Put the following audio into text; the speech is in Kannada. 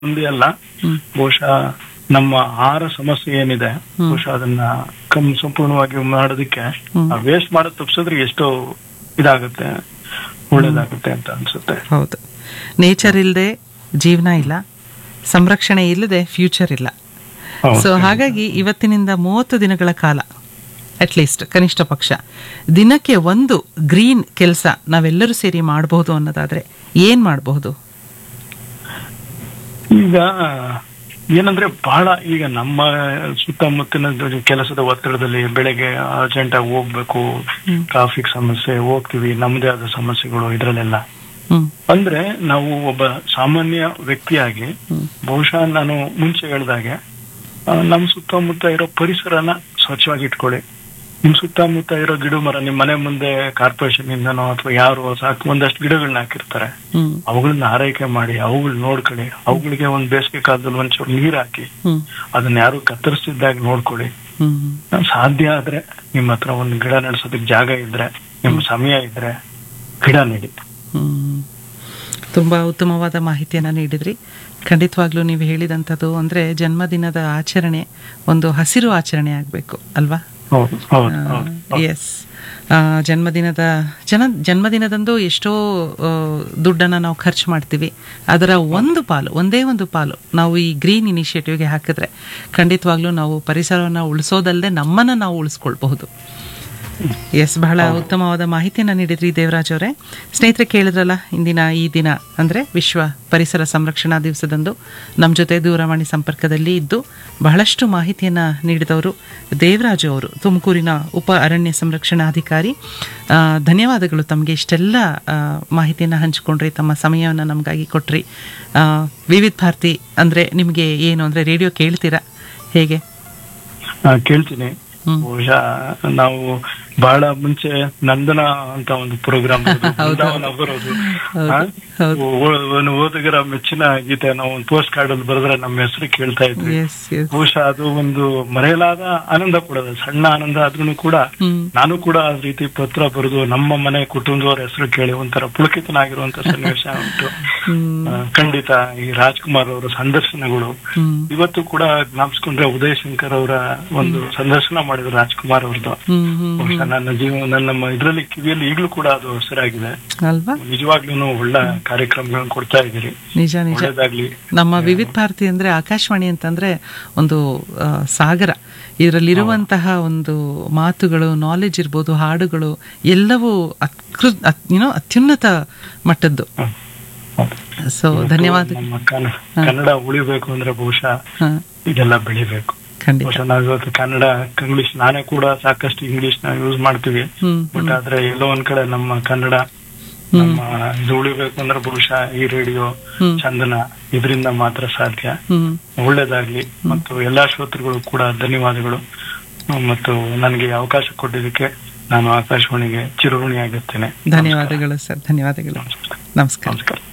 ಒಂದೇ ಅಲ್ಲ ಹ್ಮ್. ಬಹುಶಃ ನಮ್ಮ ಆಹಾರ ಸಮಸ್ಯೆ ಏನಿದೆ ಹ್ಮ್. ಬಹುಶಃ ಅದನ್ನ ಕಮ್ ಸಂಪೂರ್ಣವಾಗಿ ಮಾಡೋದಕ್ಕೆ ಹ್ಮ್. ವೇಸ್ಟ್ ಮಾಡೋದು ತಪ್ಪಿಸಿದ್ರೆ ಎಷ್ಟೋ ಇದಾಗುತ್ತೆ ಒಳ್ಳೇದಾಗುತ್ತೆ ಅಂತ ಅನ್ಸುತ್ತೆ ಹೌದು ನೇಚರ್ ಇಲ್ಲದೆ ಜೀವನ ಇಲ್ಲ ಸಂರಕ್ಷಣೆ ಇಲ್ಲದೆ ಫ್ಯೂಚರ್ ಇಲ್ಲ ಹೌದು. ಸೊ ಹಾಗಾಗಿ ಇವತ್ತಿನಿಂದ ಮೂವತ್ತು ದಿನಗಳ ಕಾಲ ಅಟ್ಲೀಸ್ಟ್ ಕನಿಷ್ಠ ಪಕ್ಷ ದಿನಕ್ಕೆ ಒಂದು ಗ್ರೀನ್ ಕೆಲಸ ನಾವೆಲ್ಲರೂ ಸೇರಿ ಮಾಡಬಹುದು ಅನ್ನೋದಾದ್ರೆ ಏನ್ ಮಾಡಬಹುದು ಈಗ ಏನಂದ್ರೆ ಬಹಳ ಈಗ ನಮ್ಮ ಸುತ್ತಮುತ್ತಲಿನ ಕೆಲಸದ ಒತ್ತಡದಲ್ಲಿ ಬೆಳಗ್ಗೆ ಅರ್ಜೆಂಟ್ ಆಗಿ ಹೋಗ್ಬೇಕು ಹ್ಮ್. ಟ್ರಾಫಿಕ್ ಸಮಸ್ಯೆ ಹೋಗ್ತೀವಿ ನಮ್ಮದೇ ಆದ ಸಮಸ್ಯೆಗಳು ಇದ್ರಲ್ಲೆಲ್ಲ ಹ್ಮ್ ಅಂದ್ರೆ ನಾವು ಒಬ್ಬ ಸಾಮಾನ್ಯ ವ್ಯಕ್ತಿಯಾಗಿ ಹ್ಮ್. ಬಹುಶಃ ನಾನು ಮುಂಚೆ ಹೇಳ್ದಾಗೆ ಆ, ನಮ್ಮ ಸುತ್ತಮುತ್ತ ಇರೋ ಪರಿಸರನ ಸ್ವಚ್ಛವಾಗಿ ಇಟ್ಕೊಳ್ಳಿ ನಿಮ್ ಸುತ್ತಮುತ್ತ ಇರೋ ಗಿಡ ಮರ ನಿಮ್ ಮನೆ ಮುಂದೆ ಕಾರ್ಪೊರೇಷನ್ ಇಂದನೋ ಅಥವಾ ಯಾರು ಸಾಕು ಒಂದಷ್ಟು ಗಿಡಗಳನ್ನ ಹಾಕಿರ್ತಾರೆ ಹ್ಮ್ ಅವುಗಳನ್ನ ಆರೈಕೆ ಮಾಡಿ ಅವುಗಳ್ ನೋಡ್ಕೊಳ್ಳಿ ಅವುಗಳಿಗೆ ಒಂದ್ ಬೇಸಿಗೆ ಕಾಲದಲ್ಲಿ ಒಂಚೂರು ನೀರ್ ಹಾಕಿ ಹ್ಮ್ ಅದನ್ನ ಯಾರು ಕತ್ತರಿಸಿದ್ದಾಗ ನೋಡ್ಕೊಳ್ಳಿ ಹ್ಮ್ ಸಾಧ್ಯ ಆದ್ರೆ ನಿಮ್ಮ ಹತ್ರ ಒಂದು ಗಿಡ ನಡೆಸೋದಕ್ಕೆ ಜಾಗ ಇದ್ರೆ ನಿಮ್ ಸಮಯ ಇದ್ರೆ ಗಿಡ ನೆಡಿ ಹ್ಮ್. ತುಂಬಾ ಉತ್ತಮವಾದ ಮಾಹಿತಿಯನ್ನ ನೀಡಿದ್ರಿ ಖಂಡಿತವಾಗ್ಲೂ ನೀವು ಹೇಳಿದಂಥದ್ದು ಅಂದ್ರೆ ಜನ್ಮದಿನದ ಆಚರಣೆ ಒಂದು ಹಸಿರು ಆಚರಣೆ ಆಗಬೇಕು ಅಲ್ವಾ ಹೌದು ಹೌದು ಹೌದು ಎಸ್ ಜನ್ಮದಿನದ ಜನ ಜನ್ಮದಿನದಂದು ಎಷ್ಟೋ ಆ, ದುಡ್ಡನ್ನ ನಾವು ಖರ್ಚು ಮಾಡ್ತೀವಿ ಅದರ ಒಂದು ಪಾಲು ಒಂದೇ ಒಂದು ಪಾಲು ನಾವು ಈ ಗ್ರೀನ್ ಇನಿಷಿಯೇಟಿವ್ಗೆ ಹಾಕಿದ್ರೆ ಖಂಡಿತವಾಗ್ಲೂ ನಾವು ಪರಿಸರವನ್ನು ಉಳಿಸೋದಲ್ಲದೆ ನಮ್ಮನ್ನ ನಾವು ಉಳಿಸ್ಕೊಳ್ಬಹುದು ಎಸ್ ಬಹಳ ಉತ್ತಮವಾದ ಮಾಹಿತಿಯನ್ನು ನೀಡಿದ್ರಿ ದೇವರಾಜ್ ಅವರೇ ಸ್ನೇಹಿತರೆ ಕೇಳಿದ್ರಲ್ಲ ಇಂದಿನ ಈ ದಿನ ಅಂದರೆ ವಿಶ್ವ ಪರಿಸರ ಸಂರಕ್ಷಣಾ ದಿವಸದಂದು ನಮ್ಮ ಜೊತೆ ದೂರವಾಣಿ ಸಂಪರ್ಕದಲ್ಲಿ ಇದ್ದು ಬಹಳಷ್ಟು ಮಾಹಿತಿಯನ್ನು ನೀಡಿದವರು ದೇವರಾಜು ಅವರು ತುಮಕೂರಿನ ಉಪ ಅರಣ್ಯ ಸಂರಕ್ಷಣಾಧಿಕಾರಿ ಆ, ಧನ್ಯವಾದಗಳು ತಮಗೆ ಇಷ್ಟೆಲ್ಲ ಆ, ಮಾಹಿತಿಯನ್ನು ಹಂಚಿಕೊಂಡ್ರಿ ತಮ್ಮ ಸಮಯವನ್ನು ನಮಗಾಗಿ ಕೊಟ್ರಿ ಆ, ವಿವಿಧ ಭಾರತಿ ಅಂದರೆ ನಿಮಗೆ ಏನು ಅಂದರೆ ರೇಡಿಯೋ ಕೇಳ್ತೀರಾ ಹೇಗೆ ಆ, ಕೇಳ್ತೀನಿ ಹ್ಮ್. ಬಹುಶಃ ನಾವು ಬಹಳ ಮುಂಚೆ ನಂದನ ಅಂತ ಒಂದು ಪ್ರೋಗ್ರಾಮ್ ಹೌದು. ಬರೋದು ಹೌದು, ಆ? ಹೌದು. ಓ- ಒಂದು ಓದುಗರ ಮೆಚ್ಚಿನ ಗೀತೆ ನಾವು ಒಂದು ಪೋಸ್ಟ್ ಕಾರ್ಡ್ ಅಲ್ಲಿ ಬರೆದ್ರೆ ನಮ್ಮ ಹೆಸರು ಕೇಳ್ತಾ ಇದ್ವಿ ಎಸ್ ಎಸ್ ಬಹುಶಃ ಅದು ಒಂದು ಮರೆಯಲಾದ ಆನಂದ ಕೊಡೋದು ಸಣ್ಣ ಆನಂದ ಆದ್ರೂ ಕೂಡ ಹ್ಮ್ ನಾನು ಕೂಡ ಆ ರೀತಿ ಪತ್ರ ಬರೆದು ನಮ್ಮ ಮನೆ ಕುಟುಂಬದವರ ಹೆಸರು ಕೇಳಿ ಒಂಥರ ಪುಳಕಿತನಾಗಿರುವಂತ ಸನ್ನಿವೇಶ ಉಂಟು ಹ್ಮ್ ಆ, ಖಂಡಿತ ಈ ರಾಜ್ಕುಮಾರ್ ಅವರ ಸಂದರ್ಶನಗಳು ಹ್ಮ್ ಇವತ್ತು ಕೂಡ ಜ್ಞಾಪಿಸ್ಕೊಂಡ್ರೆ ಉದಯ್ ಶಂಕರ್ ಅವರ ಒಂದು ಸಂದರ್ಶನ ಮಾಡಿದ್ರು ರಾಜ್ಕುಮಾರ್ ಅವ್ರದ್ದು ಹ್ಮ್ ಹ್ಮ್ ಬಹುಶಃ ನನ್ನ ಜೀವ ನನ್ನ ನಮ್ಮ ಇದ್ರಲ್ಲಿ ಕಿವಿಯಲ್ಲಿ ಈಗಲೂ ಕೂಡ ಅದು ಹೆಸರಾಗಿದೆ ಅಲ್ವಾ ನಿಜವಾಗ್ಲೂ ಒಳ್ಳೆ ಕಾರ್ಯಕ್ರಮಗಳನ್ನ ಕೊಡ್ತಾ ಇದ್ದೀರಿ ನಿಜ ನಿಜ ಒಳ್ಳೇದಾಗ್ಲಿ ನಮ್ಮ ವಿವಿಧ ಭಾರತಿ ಅಂದ್ರೆ ಆಕಾಶವಾಣಿ ಅಂತಂದ್ರೆ ಒಂದು ಆ, ಸಾಗರ ಇದರಲ್ಲಿರುವಂತಹ ಒಂದು ಮಾತುಗಳು ನಾಲೆಜ್ ಇರ್ಬೋದು ಹಾಡುಗಳು ಎಲ್ಲವೂ ಅತ್ಕೃ ಏನೋ ಅತ್ಯುನ್ನತ ಮಟ್ಟದ್ದು ಹ್ಮ್. ಹೌದು. ಸೊ ಧನ್ಯವಾದ ನಮ್ಮ ಕನ್ನ- ಕನ್ನಡ ಉಳಿಬೇಕು ಅಂದ್ರೆ ಬಹುಶಃ ಹಾ, ಇದೆಲ್ಲ ಬೆಳಿಬೇಕು ಖಂಡಿತ ಬಹುಶಃ ನಾವು ಇವತ್ತು ಕನ್ನಡ ಇಂಗ್ಲಿಷ್ ನಾನೇ ಕೂಡ ಸಾಕಷ್ಟು ಇಂಗ್ಲಿಷ್ ನ ಯೂಸ್ ಮಾಡ್ತೀವಿ ಹ್ಮ್ ಬಟ್ ಆದ್ರೆ ಎಲ್ಲೋ ಒಂದ್ ಕಡೆ ನಮ್ಮ ಕನ್ನಡ ಹ್ಮ್ ನಮ್ಮ ಇದು ಉಳಿಬೇಕು ಅಂದ್ರೆ ಬಹುಶಃ ಈ ರೇಡಿಯೋ ಹ್ಮ್ ಚಂದನ ಇದರಿಂದ ಮಾತ್ರ ಸಾಧ್ಯ ಹ್ಮ್ ಒಳ್ಳೇದಾಗ್ಲಿ ಮತ್ತು ಎಲ್ಲಾ ಶ್ರೋತೃಗಳು ಕೂಡ ಧನ್ಯವಾದಗಳು ಮತ್ತು ನನಗೆ ಈ ಅವಕಾಶ ಕೊಟ್ಟಿದ್ದಕ್ಕೆ ನಾನು ಆಕಾಶವಾಣಿಗೆ ಚಿರಋಣಿಯಾಗಿರ್ತೇನೆ ಧನ್ಯವಾದಗಳು ಸರ್ ಧನ್ಯವಾದಗಳು ನಮಸ್ಕಾರ ನಮಸ್ಕಾರ ನಮಸ್ಕಾರ